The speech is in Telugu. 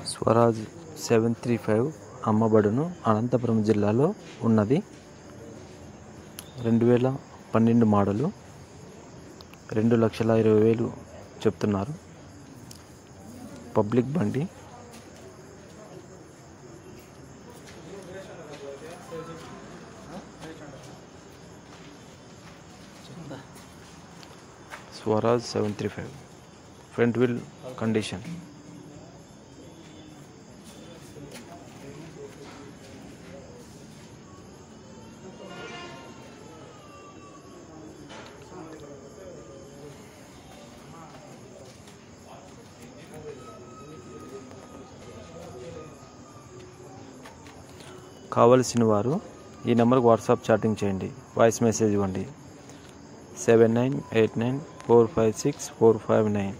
స్వరాజ్ సెవెన్ త్రీ ఫైవ్ అమ్మబడును అనంతపురం జిల్లాలో ఉన్నది రెండు వేల పన్నెండు మోడలు రెండు లక్షల ఇరవై వేలు చెప్తున్నారు పబ్లిక్ బండి Swaraj seven three five front wheel condition కావలసిన వారు ఈ నెంబర్కి వాట్సాప్ చాటింగ్ చేయండి వాయిస్ మెసేజ్ ఇవ్వండి seven nine eight nine four five six four five nine